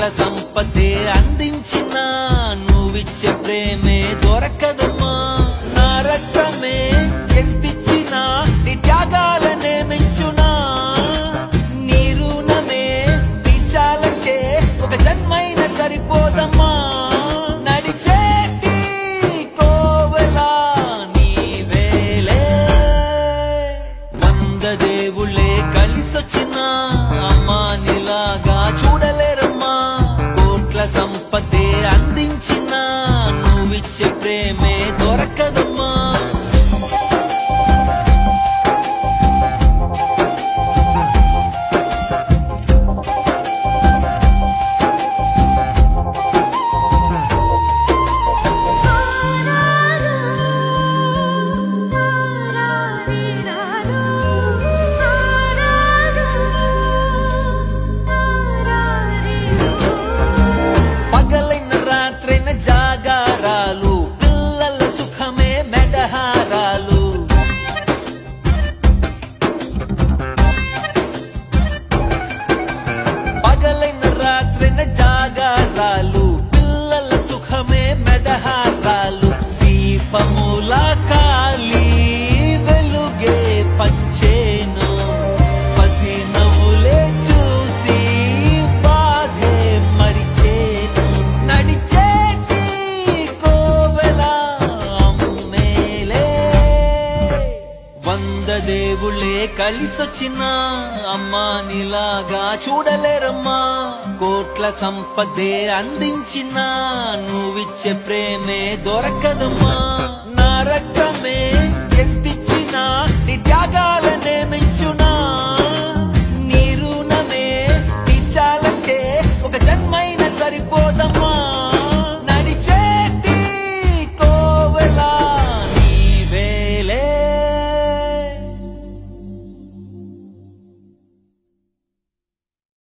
సంపదే అందించిన నువ్విచ్చే ప్రేమే దొరకదమ్మా నా రక్తమే ఎంతిచ్చిన నీ త్యాగాలనే మెచ్చునా నీ రుణమే తీర్చాలంటే ఒక జన్మైన సరిపోదమ్మా నడిచేటి కోవెలా నీవేలే వంద దేవుళ్ళే కలిసొచ్చిన అమ్మా నీలాగా చూడలేరమ్మా కోట్ల సంపదే అందించిన నువ్విచ్చే ప్రేమే దొరకదమ్మా పగలైన రాత్రైన జాగారాలు పిల్లల సుఖమే మెడహారాలు పగలైన రాత్రైన జాగారాలు పిల్లల సుఖమే మెడహారాలు దీపముల కాలి వెలుగే పంచేను పసి నవ్వులే చూసి బాధే మరిచేను నడిచేటి కోవెల అమ్మేలే వంద దేవుళ్ళే కలిసొచ్చిన అమ్మా నీలాగా చూడలేరమ్మా కోట్ల సంపదే అందించిన నువ్విచ్చే ప్రేమే దొరకదమ్మా